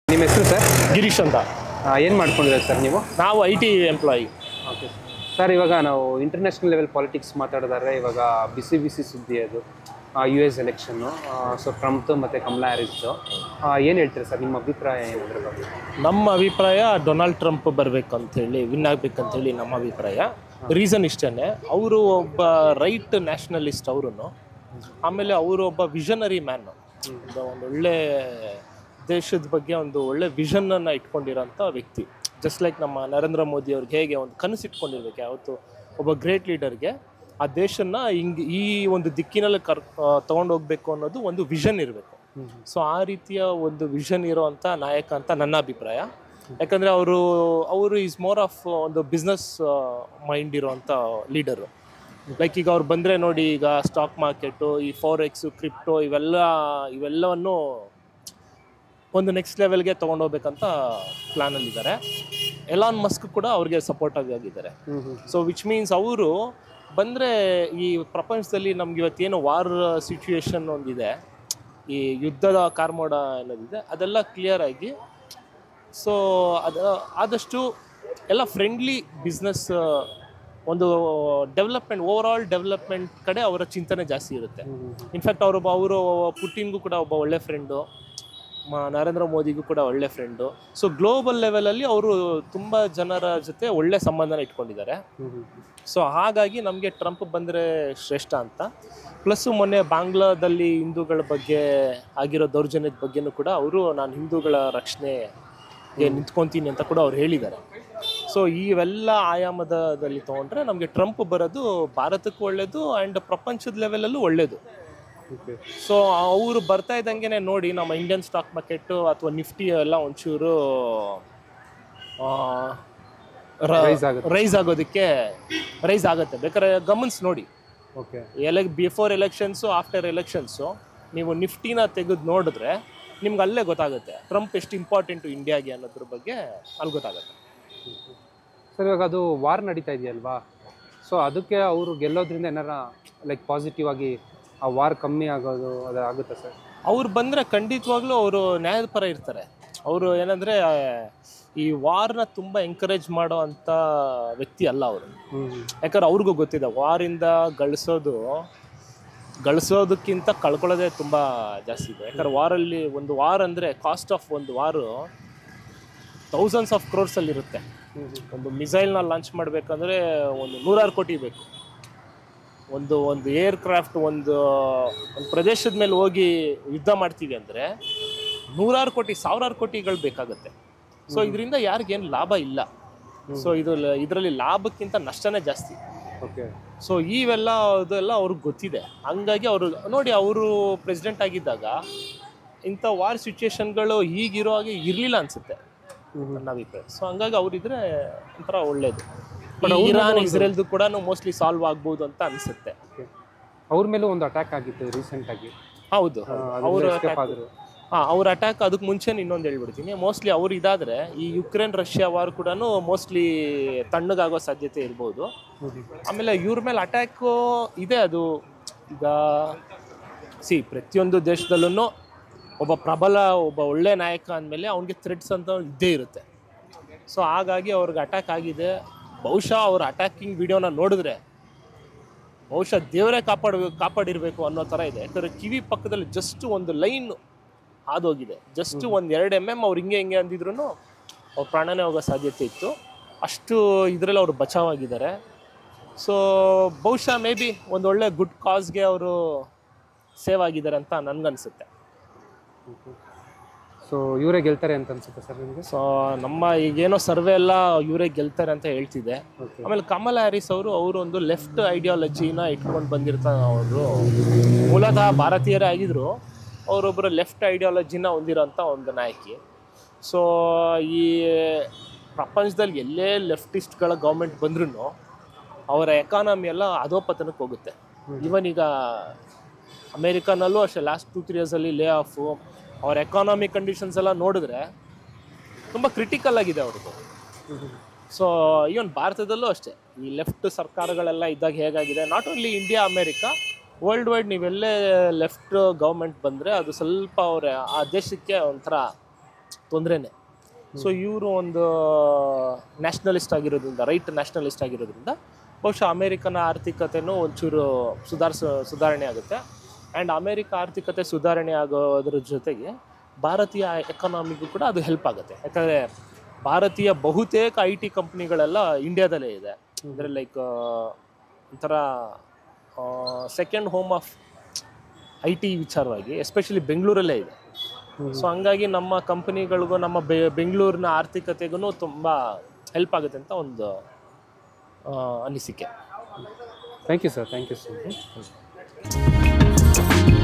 ನಿಮ್ಮ ಹೆಸರು ಸರ್ ಗಿರೀಶ್ ಅಂತ ಏನು ಮಾಡ್ಕೊಂಡಿರೋದು ಸರ್ ನೀವು ನಾವು I T employee okay sir ಇವಾಗ ನಾವು ಇಂಟರ್ನ್ಯಾಷನಲ್ ಲೆವೆಲ್ ಪಾಲಿಟಿಕ್ಸ್ ಮಾತಾಡಿದ್ರೆ ಇವಾಗ ಬಿಸಿ ಬಿಸಿ ಸುದ್ದಿ ಅದು ಯು ಎಸ್ ಎಲೆಕ್ಷನ್ನು ಸೊ ಟ್ರಂಪ್ದು ಮತ್ತು ಕಮಲಾ ಹ್ಯಾರಿಸ್ದು ಏನು ಹೇಳ್ತೀರಾ ಸರ್ ನಿಮ್ಮ ಅಭಿಪ್ರಾಯ ಏನಾದ್ರ ಬಗ್ಗೆ ನಮ್ಮ ಅಭಿಪ್ರಾಯ ಡೊನಾಲ್ಡ್ ಟ್ರಂಪ್ ಬರಬೇಕು ಅಂತೇಳಿ ವಿನ್ ಆಗ್ಬೇಕಂತೇಳಿ ನಮ್ಮ ಅಭಿಪ್ರಾಯ ರೀಸನ್ ಇಷ್ಟೇ ಅವರು ಒಬ್ಬ ರೈಟ್ ನ್ಯಾಷನಲಿಸ್ಟ್ ಅವರು ಆಮೇಲೆ ಅವರು ಒಬ್ಬ ವಿಷನರಿ ಮ್ಯಾನ್ ಒಂದು ಒಳ್ಳೆ ದೇಶದ ಬಗ್ಗೆ ಒಂದು ಒಳ್ಳೆ ವಿಷನನ್ನು ಇಟ್ಕೊಂಡಿರೋಂಥ ವ್ಯಕ್ತಿ ಜಸ್ಟ್ ಲೈಕ್ ನಮ್ಮ ನರೇಂದ್ರ ಮೋದಿ ಅವ್ರಿಗೆ ಹೇಗೆ ಒಂದು ಕನಸು ಇಟ್ಕೊಂಡಿರ್ಬೇಕು ಯಾವತ್ತು ಒಬ್ಬ ಗ್ರೇಟ್ ಲೀಡರ್ಗೆ ಆ ದೇಶನ ಹಿಂಗೆ ಈ ಒಂದು ದಿಕ್ಕಿನಲ್ಲಿ ಕರ್ ತೊಗೊಂಡು ಹೋಗ್ಬೇಕು ಅನ್ನೋದು ಒಂದು ವಿಷನ್ ಇರಬೇಕು ಸೊ ಆ ರೀತಿಯ ಒಂದು ವಿಷನ್ ಇರೋವಂಥ ನಾಯಕ ಅಂತ ನನ್ನ ಅಭಿಪ್ರಾಯ ಯಾಕಂದರೆ ಅವರು ಅವರು ಈಸ್ ಮೋರ್ ಆಫ್ ಒಂದು ಬಿಸ್ನೆಸ್ ಮೈಂಡ್ ಇರೋವಂಥ ಲೀಡರು ಲೈಕ್ ಈಗ ಅವ್ರು ಬಂದರೆ ನೋಡಿ ಈಗ ಸ್ಟಾಕ್ ಮಾರ್ಕೆಟು ಈ ಫೋರ್ ಎಕ್ಸು ಕ್ರಿಪ್ಟೋ ಇವೆಲ್ಲ ಇವೆಲ್ಲವನ್ನು ಒಂದು ನೆಕ್ಸ್ಟ್ ಲೆವೆಲ್ಗೆ ತೊಗೊಂಡೋಗ್ಬೇಕಂತ ಪ್ಲ್ಯಾನಲ್ಲಿದ್ದಾರೆ ಎಲಾನ್ ಮಸ್ಕ್ ಕೂಡ ಅವ್ರಿಗೆ ಸಪೋರ್ಟ್ ಆಗಿದ್ದಾರೆ ಸೊ ವಿಚ್ ಮೀನ್ಸ್ ಅವರು ಬಂದರೆ ಈ ಪ್ರಪಂಚದಲ್ಲಿ ನಮ್ಗೆ ಇವತ್ತೇನು ವಾರ್ ಸಿಚುವೇಶನ್ ಒಂದಿದೆ ಈ ಯುದ್ಧದ ಕಾರ್ಮೋಡ ಅನ್ನೋದಿದೆ ಅದೆಲ್ಲ ಕ್ಲಿಯರ್ ಆಗಿ ಸೊ ಅದು ಆದಷ್ಟು ಎಲ್ಲ ಫ್ರೆಂಡ್ಲಿ ಬಿಸ್ನೆಸ್ ಒಂದು ಡೆವಲಪ್ಮೆಂಟ್ ಓವರ್ ಆಲ್ ಡೆವಲಪ್ಮೆಂಟ್ ಕಡೆ ಅವರ ಚಿಂತನೆ ಜಾಸ್ತಿ ಇರುತ್ತೆ ಇನ್ಫ್ಯಾಕ್ಟ್ ಅವರೊಬ್ಬ ಅವರು ಪುಟಿನ್ಗೂ ಕೂಡ ಒಬ್ಬ ಒಳ್ಳೆ ಫ್ರೆಂಡು ನರೇಂದ್ರ ಮೋದಿಗೂ ಕೂಡ ಒಳ್ಳೆ ಫ್ರೆಂಡು ಸೊ ಗ್ಲೋಬಲ್ ಲೆವೆಲಲ್ಲಿ ಅವರು ತುಂಬ ಜನರ ಜೊತೆ ಒಳ್ಳೆ ಸಂಬಂಧನ ಇಟ್ಕೊಂಡಿದ್ದಾರೆ ಸೊ ಹಾಗಾಗಿ ನಮಗೆ ಟ್ರಂಪ್ ಬಂದರೆ ಶ್ರೇಷ್ಠ ಅಂತ ಪ್ಲಸ್ಸು ಮೊನ್ನೆ ಬಾಂಗ್ಲಾದಲ್ಲಿ ಹಿಂದೂಗಳ ಬಗ್ಗೆ ಆಗಿರೋ ದೌರ್ಜನ್ಯದ ಬಗ್ಗೆನೂ ಕೂಡ ಅವರು ನಾನು ಹಿಂದೂಗಳ ರಕ್ಷಣೆಗೆ ನಿಂತ್ಕೊತೀನಿ ಅಂತ ಕೂಡ ಅವ್ರು ಹೇಳಿದ್ದಾರೆ ಸೊ ಇವೆಲ್ಲ ಆಯಾಮದಲ್ಲಿ ತೊಗೊಂಡ್ರೆ ನಮಗೆ ಟ್ರಂಪ್ ಬರೋದು ಭಾರತಕ್ಕೂ ಒಳ್ಳೆಯದು ಆ್ಯಂಡ್ ಪ್ರಪಂಚದ ಲೆವೆಲಲ್ಲೂ ಒಳ್ಳೆಯದು ಓಕೆ ಸೊ ಅವರು ಬರ್ತಾ ಇದ್ದಂಗೆ ನೋಡಿ ನಮ್ಮ ಇಂಡಿಯನ್ ಸ್ಟಾಕ್ ಮಾರ್ಕೆಟು ಅಥವಾ ನಿಫ್ಟಿ ಎಲ್ಲ ಒಂಚೂರು Rise ಆಗುತ್ತೆ. ರೈಸ್ ಆಗೋದಕ್ಕೆ ರೈಸ್ ಆಗುತ್ತೆ ಬೇಕಾದ್ರೆ ಗಮನಿಸಿ ನೋಡಿ ಓಕೆ ಎಲೆ ಬಿಫೋರ್ ಎಲೆಕ್ಷನ್ಸು ಆಫ್ಟರ್ ಎಲೆಕ್ಷನ್ಸು ನೀವು ನಿಫ್ಟಿನ ತೆಗೆದು ನೋಡಿದ್ರೆ ನಿಮ್ಗೆ ಅಲ್ಲೇ ಗೊತ್ತಾಗುತ್ತೆ ಟ್ರಂಪ್ ಎಷ್ಟು ಇಂಪಾರ್ಟೆಂಟು ಇಂಡಿಯಾಗೆ ಅನ್ನೋದ್ರ ಬಗ್ಗೆ ಅಲ್ಲಿ ಗೊತ್ತಾಗುತ್ತೆ ಸರ್ ಇವಾಗ ಅದು ವಾರ್ ನಡೀತಾ ಇದೆಯಲ್ವಾ ಸೊ ಅದಕ್ಕೆ ಅವರು ಗೆಲ್ಲೋದ್ರಿಂದ ಏನಾರ ಲೈಕ್ ಪಾಸಿಟಿವ್ ಆಗಿ ಆ ವಾರ್ ಕಮ್ಮಿ ಆಗೋದು ಅದು ಆಗುತ್ತಾ ಸರ್ ಅವ್ರು ಬಂದರೆ ಖಂಡಿತವಾಗ್ಲೂ ಅವರು ನ್ಯಾಯದ ಪರ ಇರ್ತಾರೆ ಅವರು ಏನಂದರೆ ಈ ವಾರ್ನ ತುಂಬ ಎಂಕರೇಜ್ ಮಾಡೋ ಅಂಥ ವ್ಯಕ್ತಿ ಅಲ್ಲ ಅವರು ಹ್ಞೂ ಯಾಕಂದ್ರೆ ಅವ್ರಿಗೂ ಗೊತ್ತಿದೆ ವಾರಿಂದ ಗಳಿಸೋದು ಗಳಿಸೋದಕ್ಕಿಂತ ಕಳ್ಕೊಳ್ಳೋದೇ ತುಂಬ ಜಾಸ್ತಿ ಇದೆ ಯಾಕಂದ್ರೆ ವಾರಲ್ಲಿ ಒಂದು ವಾರ್ ಅಂದರೆ ಕಾಸ್ಟ್ ಆಫ್ ಒಂದು ವಾರು ಥೌಸಂಡ್ಸ್ ಆಫ್ ಕ್ರೋರ್ಸಲ್ಲಿ ಇರುತ್ತೆ ಒಂದು ಮಿಸೈಲ್ನ ಲಾಂಚ್ ಮಾಡಬೇಕಂದ್ರೆ ಒಂದು ನೂರಾರು ಕೋಟಿ ಬೇಕು ಒಂದು ಒಂದು ಏರ್ ಕ್ರಾಫ್ಟ್ ಒಂದು ಒಂದು ಪ್ರದೇಶದ ಮೇಲೆ ಹೋಗಿ ಯುದ್ಧ ಮಾಡ್ತೀವಿ ಅಂದರೆ ನೂರಾರು ಕೋಟಿ ಸಾವಿರಾರು ಕೋಟಿಗಳು ಬೇಕಾಗುತ್ತೆ ಸೊ ಇದರಿಂದ ಯಾರಿಗೇನು ಲಾಭ ಇಲ್ಲ ಸೊ ಇದು ಇದರಲ್ಲಿ ಲಾಭಕ್ಕಿಂತ ನಷ್ಟನೇ ಜಾಸ್ತಿ ಓಕೆ ಸೊ ಇವೆಲ್ಲ ಅದೆಲ್ಲ ಅವ್ರಿಗೆ ಗೊತ್ತಿದೆ ಹಂಗಾಗಿ ಅವರು ನೋಡಿ ಅವರು ಪ್ರೆಸಿಡೆಂಟ್ ಆಗಿದ್ದಾಗ ಇಂಥ ವಾರ್ ಸಿಚುಯೇಷನ್ಗಳು ಈಗಿರೋ ಹಾಗೆ ಇರಲಿಲ್ಲ ಅನ್ಸುತ್ತೆ ನನ್ನ ಅಭಿಪ್ರಾಯ ಸೊ ಹಂಗಾಗಿ ಅವರಿದ್ರೆ ಒಂಥರ ಒಳ್ಳೇದು ಇರಾನ್ ಇಸ್ರೇಲ್ದು ಕೂಡ ಮೋಸ್ಟ್ಲಿ ಸಾಲ್ವ್ ಆಗ್ಬೋದು ಅಂತ ಅನ್ಸುತ್ತೆ ಓಕೆ ಅವ್ರ ಮೇಲೂ ಒಂದು ಅಟ್ಯಾಕ್ ಆಗಿತ್ತು ರೀಸೆಂಟಾಗಿ ಹೌದು ಅವರು ಎಸ್ಕೇಪ್ ಆದರು ಹಾಂ ಅವ್ರ ಅಟ್ಯಾಕ್ ಅದಕ್ಕೆ ಮುಂಚೆ ಇನ್ನೊಂದು ಹೇಳ್ಬಿಡ್ತೀನಿ ಮೋಸ್ಟ್ಲಿ ಅವ್ರು ಇದಾದರೆ ಈ ಯುಕ್ರೇನ್ ರಷ್ಯಾ ವಾರ್ ಕೂಡ ಮೋಸ್ಟ್ಲಿ ತಣ್ಣಗಾಗೋ ಸಾಧ್ಯತೆ ಇರ್ಬೋದು ಆಮೇಲೆ ಇವ್ರ ಮೇಲೆ ಅಟ್ಯಾಕು ಇದೆ ಅದು ಈಗ ಸಿ ಪ್ರತಿಯೊಂದು ದೇಶದಲ್ಲೂ ಒಬ್ಬ ಪ್ರಬಲ ಒಬ್ಬ ಒಳ್ಳೆ ನಾಯಕ ಅಂದಮೇಲೆ ಅವನಿಗೆ ಥ್ರೆಡ್ಸ್ ಅಂತ ಇದ್ದೇ ಇರುತ್ತೆ ಸೊ ಹಾಗಾಗಿ ಅವ್ರಿಗೆ ಅಟ್ಯಾಕ್ ಆಗಿದೆ ಬಹುಶಃ ಅವ್ರ ಅಟ್ಯಾಕಿಂಗ್ ವಿಡಿಯೋನ ನೋಡಿದ್ರೆ ಬಹುಶಃ ದೇವರೇ ಕಾಪಾಡ ಕಾಪಾಡಿರ್ಬೇಕು ಅನ್ನೋ ಥರ ಇದೆ ಯಾಕಂದರೆ ಕಿವಿ ಪಕ್ಕದಲ್ಲಿ ಜಸ್ಟ್ ಒಂದು ಲೈನ್ ಹಾದೋಗಿದೆ ಜಸ್ಟ್ ಒಂದು ಎರಡು ಎಮ್ ಎಮ್ ಅವ್ರು ಹಿಂಗೆ ಹಿಂಗೆ ಅಂದಿದ್ರು ಅವ್ರ ಪ್ರಾಣನೇ ಹೋಗೋ ಸಾಧ್ಯತೆ ಇತ್ತು ಅಷ್ಟು ಇದರಲ್ಲಿ ಅವರು ಬಚಾವಾಗಿದ್ದಾರೆ ಸೊ ಬಹುಶಃ ಮೇ ಬಿ ಒಂದು ಒಳ್ಳೆ ಗುಡ್ ಕಾಸ್ಗೆ ಅವರು ಸೇವ್ ಆಗಿದ್ದಾರೆ ಅಂತ ನನ್ಗನ್ಸುತ್ತೆ ಸೊ ಇವರೇ ಗೆಲ್ತಾರೆ ಅಂತ ಅನ್ಸುತ್ತೆ ಸರ್ ನಿಮಗೆ ಸೊ ನಮ್ಮ ಈಗೇನೋ ಸರ್ವೆ ಎಲ್ಲ ಇವರೇ ಗೆಲ್ತಾರೆ ಅಂತ ಹೇಳ್ತಿದೆ ಓಕೆ ಆಮೇಲೆ ಕಮಲ್ ಹ್ಯಾರಿಸ್ ಅವರು ಅವರು ಒಂದು ಲೆಫ್ಟ್ ಐಡಿಯಾಲಜಿನ ಇಟ್ಕೊಂಡು ಬಂದಿರ್ತಾರೆ ಅವರು ಮೂಲತಃ ಭಾರತೀಯರೇ ಆಗಿದ್ರು ಅವರೊಬ್ಬರು ಲೆಫ್ಟ್ ಐಡಿಯಾಲಜಿನ ಹೊಂದಿರೋಂಥ ಒಂದು ನಾಯಕಿ ಸೊ ಈ ಪ್ರಪಂಚದಲ್ಲಿ ಎಲ್ಲೇ ಲೆಫ್ಟಿಸ್ಟ್ಗಳ ಗೌರ್ಮೆಂಟ್ ಬಂದ್ರೂ ಅವರ ಎಕಾನಮಿ ಎಲ್ಲ ಅಧೋಪತನಕ್ಕೆ ಹೋಗುತ್ತೆ ಇವನ್ ಈಗ ಅಮೇರಿಕನಲ್ಲೂ ಅಷ್ಟೇ ಲಾಸ್ಟ್ ಟೂ ತ್ರೀ ಇಯರ್ಸಲ್ಲಿ ಲೇ ಆಫು ಅವ್ರ ಎಕಾನಮಿ ಕಂಡೀಷನ್ಸ್ ಎಲ್ಲ ನೋಡಿದ್ರೆ ತುಂಬ ಕ್ರಿಟಿಕಲ್ ಆಗಿದೆ ಅವ್ರದ್ದು ಸೊ ಈವನ್ ಭಾರತದಲ್ಲೂ ಅಷ್ಟೇ ಈ ಲೆಫ್ಟ್ ಸರ್ಕಾರಗಳೆಲ್ಲ ಇದ್ದಾಗ ಹೇಗಾಗಿದೆ not only India America world wide ನೀವೆಲ್ಲೇ ಲೆಫ್ಟ್ ಗೌರ್ಮೆಂಟ್ ಬಂದರೆ ಅದು ಸ್ವಲ್ಪ ಅವ್ರ ಆ ದೇಶಕ್ಕೆ ಒಂಥರ ತೊಂದರೆನೇ ಸೊ ಇವರು ಒಂದು ನ್ಯಾಷನಲಿಸ್ಟ್ ಆಗಿರೋದ್ರಿಂದ ರೈಟ್ ನ್ಯಾಷನಲಿಸ್ಟ್ ಆಗಿರೋದ್ರಿಂದ ಬಹುಶಃ ಅಮೇರಿಕನ ಆರ್ಥಿಕತೆನೂ ಒಂಚೂರು ಸುಧಾರಿಸ ಸುಧಾರಣೆ ಆಗುತ್ತೆ ಆ್ಯಂಡ್ ಅಮೇರಿಕ ಆರ್ಥಿಕತೆ ಸುಧಾರಣೆ ಆಗೋದ್ರ ಜೊತೆಗೆ ಭಾರತೀಯ ಎಕನಾಮಿಗೂ ಕೂಡ ಅದು ಹೆಲ್ಪ್ ಆಗುತ್ತೆ ಯಾಕಂದರೆ ಭಾರತೀಯ ಬಹುತೇಕ ಐ ಟಿ ಕಂಪ್ನಿಗಳೆಲ್ಲ ಇಂಡಿಯಾದಲ್ಲೇ ಇದೆ ಅಂದರೆ ಲೈಕ್ ಒಂಥರ second home of I T ವಿಚಾರವಾಗಿ ಎಸ್ಪೆಷಲಿ ಬೆಂಗಳೂರಲ್ಲೇ ಇದೆ ಸೊ ಹಂಗಾಗಿ ನಮ್ಮ ಕಂಪನಿಗಳಿಗೂ ನಮ್ಮ ಬೆ ಬೆಂಗಳೂರಿನ ಆರ್ಥಿಕತೆಗೂ ತುಂಬ ಹೆಲ್ಪ್ ಆಗುತ್ತೆ ಅಂತ ಒಂದು ಆ, ಅನಿಸಿಕೆ thank you sir thank you so much